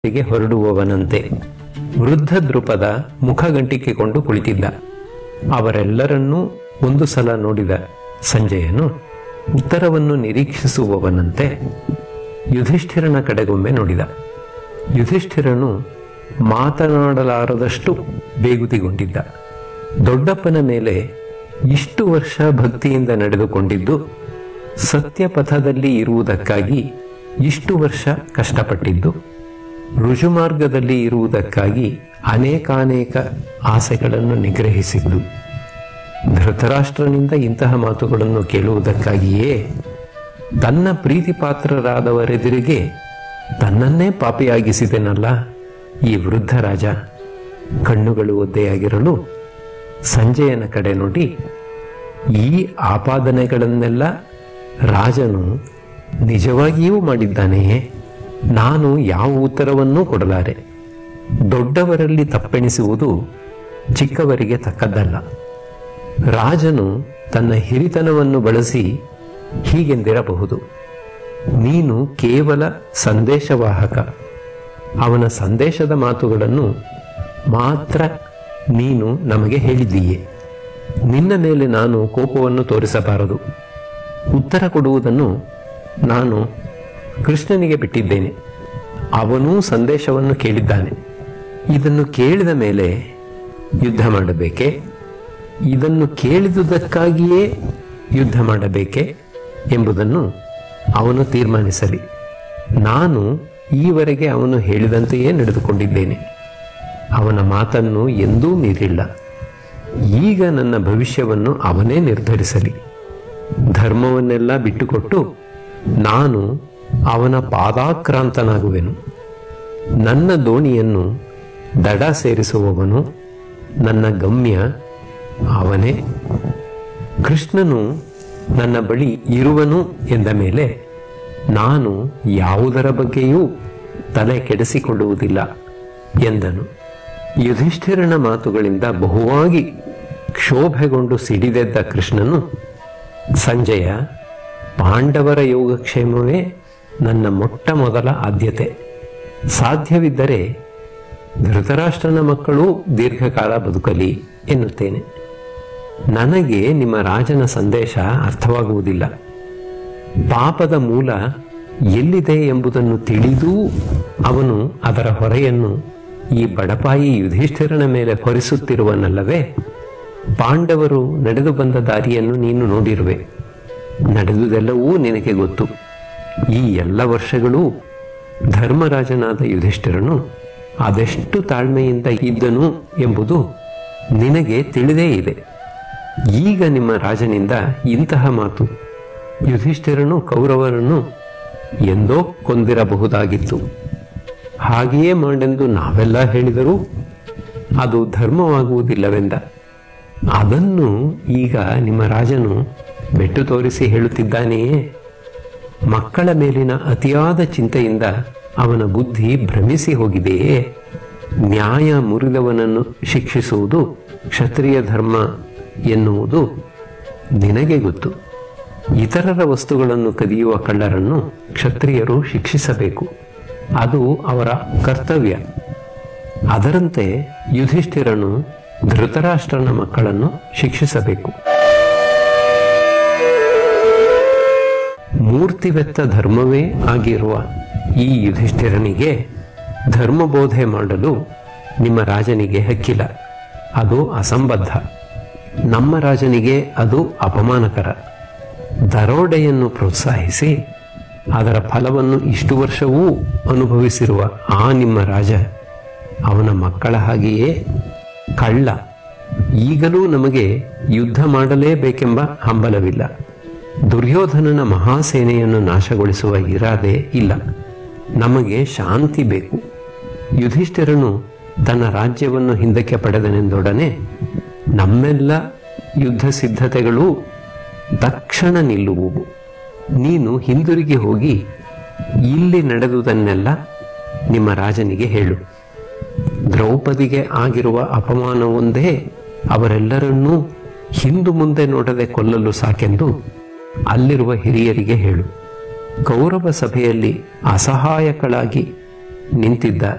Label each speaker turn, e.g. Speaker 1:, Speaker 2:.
Speaker 1: ಗೆ ಹೊರಡುವವನಂತೆ ವೃದ್ಧ ದೃಪದ ಮುಖಗಂಟಿಕೆಕೊಂಡು ಕುಳಿತಿದ್ದ ಅವರೆಲ್ಲರನ್ನೂ ಒಂದು ಸಲ ನೋಡಿದ ಸಂಜಯನು ಉತ್ತರವನ್ನು ನಿರೀಕ್ಷಿಸುವವನಂತೆ ಯುಧಿಷ್ಠಿರನ ಕಡೆಗೊಮ್ಮೆ ನೋಡಿದ ಯುಧಿಷ್ಠಿರನು ಮಾತನಾಡಲಾರದಷ್ಟು ಬೇಗುತಿಗೊಂಡಿದ್ದ ದೊಡ್ಡಪ್ಪನ ಮೇಲೆ ಇಷ್ಟು ವರ್ಷ ಭಕ್ತಿಯಿಂದ ನಡೆದುಕೊಂಡಿದ್ದು ಸತ್ಯಪಥದಲ್ಲಿ ಇರುವುದಕ್ಕಾಗಿ ಇಷ್ಟು ವರ್ಷ ಕಷ್ಟಪಟ್ಟಿದ್ದು ರುಜುಮಾರ್ಗದಲ್ಲಿ ಇರುವುದಕ್ಕಾಗಿ ಅನೇಕಾನೇಕ ಆಸೆಗಳನ್ನು ನಿಗ್ರಹಿಸಿದ್ದು ಧೃತರಾಷ್ಟ್ರನಿಂದ ಇಂತಹ ಮಾತುಗಳನ್ನು ಕೇಳುವುದಕ್ಕಾಗಿಯೇ ತನ್ನ ಪ್ರೀತಿಪಾತ್ರರಾದವರೆದುರಿಗೆ ತನ್ನನ್ನೇ ಪಾಪಿಯಾಗಿಸಿದೆನಲ್ಲ ಈ ವೃದ್ಧ ರಾಜ ಕಣ್ಣುಗಳು ಒದ್ದೆಯಾಗಿರಲು ಸಂಜಯನ ಕಡೆ ನೋಡಿ ಈ ಆಪಾದನೆಗಳನ್ನೆಲ್ಲ ರಾಜನು ನಿಜವಾಗಿಯೂ ಮಾಡಿದ್ದಾನೆಯೇ ನಾನು ಯಾವ ಉತ್ತರವನ್ನೂ ಕೊಡಲಾರೆ ದೊಡ್ಡವರಲ್ಲಿ ತಪ್ಪೆಣಿಸುವುದು ಚಿಕ್ಕವರಿಗೆ ತಕ್ಕದ್ದಲ್ಲ ರಾಜನು ತನ್ನ ಹಿರಿತನವನ್ನು ಬಳಸಿ ಹೀಗೆಂದಿರಬಹುದು ನೀನು ಕೇವಲ ಸಂದೇಶವಾಹಕ ಅವನ ಸಂದೇಶದ ಮಾತುಗಳನ್ನು ಮಾತ್ರ ನೀನು ನಮಗೆ ಹೇಳಿದ್ದೀಯೆ ನಿನ್ನ ಮೇಲೆ ನಾನು ಕೋಪವನ್ನು ತೋರಿಸಬಾರದು ಉತ್ತರ ಕೊಡುವುದನ್ನು ನಾನು ಕೃಷ್ಣನಿಗೆ ಬಿಟ್ಟಿದ್ದೇನೆ ಅವನೂ ಸಂದೇಶವನ್ನು ಕೇಳಿದ್ದಾನೆ ಇದನ್ನು ಕೇಳಿದ ಮೇಲೆ ಯುದ್ಧ ಮಾಡಬೇಕೆ ಇದನ್ನು ಕೇಳಿದುದಕ್ಕಾಗಿಯೇ ಯುದ್ಧ ಮಾಡಬೇಕೆ ಎಂಬುದನ್ನು ಅವನು ತೀರ್ಮಾನಿಸಲಿ ನಾನು ಈವರೆಗೆ ಅವನು ಹೇಳಿದಂತೆಯೇ ನಡೆದುಕೊಂಡಿದ್ದೇನೆ ಅವನ ಮಾತನ್ನು ಎಂದೂ ಮೀರಿಲ್ಲ ಈಗ ನನ್ನ ಭವಿಷ್ಯವನ್ನು ಅವನೇ ನಿರ್ಧರಿಸಲಿ ಧರ್ಮವನ್ನೆಲ್ಲ ಬಿಟ್ಟುಕೊಟ್ಟು ನಾನು ಅವನ ಪಾದಾಕ್ರಾಂತನಾಗುವೆನು ನನ್ನ ದೋಣಿಯನ್ನು ದಡ ಸೇರಿಸುವವನು ನನ್ನ ಗಮ್ಯ ಅವನೇ ಕೃಷ್ಣನು ನನ್ನ ಬಳಿ ಇರುವನು ಎಂದ ಮೇಲೆ ನಾನು ಯಾವುದರ ಬಗ್ಗೆಯೂ ತಲೆ ಕೆಡಿಸಿಕೊಳ್ಳುವುದಿಲ್ಲ ಎಂದನು ಯುಧಿಷ್ಠಿರನ ಮಾತುಗಳಿಂದ ಬಹುವಾಗಿ ಕ್ಷೋಭೆಗೊಂಡು ಸಿಡಿದೆದ್ದ ಕೃಷ್ಣನು ಸಂಜಯ ಪಾಂಡವರ ಯೋಗಕ್ಷೇಮವೇ ನನ್ನ ಮೊಟ್ಟ ಮೊದಲ ಆದ್ಯತೆ ಸಾಧ್ಯವಿದ್ದರೆ ಧೃತರಾಷ್ಟ್ರನ ಮಕ್ಕಳು ದೀರ್ಘಕಾಲ ಬದುಕಲಿ ಎನ್ನುತ್ತೇನೆ ನನಗೆ ನಿಮ್ಮ ರಾಜನ ಸಂದೇಶ ಅರ್ಥವಾಗುವುದಿಲ್ಲ ಪಾಪದ ಮೂಲ ಎಲ್ಲಿದೆ ಎಂಬುದನ್ನು ತಿಳಿದೂ ಅವನು ಅದರ ಹೊರೆಯನ್ನು ಈ ಬಡಪಾಯಿ ಯುಧಿಷ್ಠಿರನ ಮೇಲೆ ಹೊರಿಸುತ್ತಿರುವನಲ್ಲವೇ ಪಾಂಡವರು ನಡೆದು ಬಂದ ದಾರಿಯನ್ನು ನೀನು ನೋಡಿರುವೆ ನಡೆದುದೆಲ್ಲವೂ ನಿನಗೆ ಗೊತ್ತು ಈ ಎಲ್ಲ ವರ್ಷಗಳೂ ಧರ್ಮರಾಜನಾದ ಯುಧಿಷ್ಠಿರನು ಅದೆಷ್ಟು ತಾಳ್ಮೆಯಿಂದ ಇದ್ದನು ಎಂಬುದು ನಿನಗೆ ತಿಳಿದೇ ಇದೆ ಈಗ ನಿಮ್ಮ ರಾಜನಿಂದ ಇಂತಹ ಮಾತು ಯುಧಿಷ್ಠಿರನು ಕೌರವರನ್ನು ಎಂದೋ ಕೊಂದಿರಬಹುದಾಗಿತ್ತು ಹಾಗೆಯೇ ಮಾಡೆಂದು ನಾವೆಲ್ಲ ಹೇಳಿದರೂ ಅದು ಧರ್ಮವಾಗುವುದಿಲ್ಲವೆಂದ ಅದನ್ನು ಈಗ ನಿಮ್ಮ ರಾಜನು ಬೆಟ್ಟು ತೋರಿಸಿ ಹೇಳುತ್ತಿದ್ದಾನೆಯೇ ಮಕ್ಕಳ ಮೇಲಿನ ಅತಿಯಾದ ಚಿಂತೆಯಿಂದ ಅವನ ಬುದ್ಧಿ ಭ್ರಮಿಸಿ ಹೋಗಿದೆಯೇ ನ್ಯಾಯ ಮುರಿದವನನ್ನು ಶಿಕ್ಷಿಸುವುದು ಕ್ಷತ್ರಿಯ ಧರ್ಮ ಎನ್ನುವುದು ನಿನಗೆ ಗೊತ್ತು ಇತರರ ವಸ್ತುಗಳನ್ನು ಕದಿಯುವ ಕಳ್ಳರನ್ನು ಕ್ಷತ್ರಿಯರು ಶಿಕ್ಷಿಸಬೇಕು ಅದು ಅವರ ಕರ್ತವ್ಯ ಅದರಂತೆ ಯುಧಿಷ್ಠಿರನು ಧೃತರಾಷ್ಟ್ರನ ಮಕ್ಕಳನ್ನು ಶಿಕ್ಷಿಸಬೇಕು ಮೂರ್ತಿವೆತ್ತ ಧರ್ಮವೇ ಆಗಿರುವ ಈ ಯುಧಿಷ್ಠಿರನಿಗೆ ಧರ್ಮಬೋಧೆ ಮಾಡಲು ನಿಮ್ಮ ರಾಜನಿಗೆ ಹಕ್ಕಿಲ್ಲ ಅದು ಅಸಂಬದ್ಧ ನಮ್ಮ ರಾಜನಿಗೆ ಅದು ಅಪಮಾನಕರ ದರೋಡೆಯನ್ನು ಪ್ರೋತ್ಸಾಹಿಸಿ ಅದರ ಫಲವನ್ನು ಇಷ್ಟು ವರ್ಷವೂ ಅನುಭವಿಸಿರುವ ಆ ನಿಮ್ಮ ರಾಜ ಅವನ ಮಕ್ಕಳ ಹಾಗೆಯೇ ಕಳ್ಳ ಈಗಲೂ ನಮಗೆ ಯುದ್ಧ ಮಾಡಲೇಬೇಕೆಂಬ ಹಂಬಲವಿಲ್ಲ ದುರ್ಯೋಧನನ ಮಹಾಸೇನೆಯನ್ನು ನಾಶಗೊಳಿಸುವ ಇರಾದೆ ಇಲ್ಲ ನಮಗೆ ಶಾಂತಿ ಬೇಕು ಯುಧಿಷ್ಠಿರನು ತನ್ನ ರಾಜ್ಯವನ್ನು ಹಿಂದಕ್ಕೆ ಪಡೆದನೆಂದೊಡನೆ ನಮ್ಮೆಲ್ಲ ಯುದ್ಧ ಸಿದ್ಧತೆಗಳು ತಕ್ಷಣ ನಿಲ್ಲುವುವು ನೀನು ಹಿಂದಿರುಗಿ ಹೋಗಿ ಇಲ್ಲಿ ನಡೆದುದನ್ನೆಲ್ಲ ನಿಮ್ಮ ರಾಜನಿಗೆ ಹೇಳು ದ್ರೌಪದಿಗೆ ಆಗಿರುವ ಅಪಮಾನವೊಂದೇ ಅವರೆಲ್ಲರನ್ನೂ ಹಿಂದು ಮುಂದೆ ನೋಡದೆ ಕೊಲ್ಲಲು ಸಾಕೆಂದು ಅಲ್ಲಿರುವ ಹಿರಿಯರಿಗೆ ಹೇಳು ಕೌರವ ಸಭೆಯಲ್ಲಿ ಅಸಹಾಯಕಳಾಗಿ ನಿಂತಿದ್ದ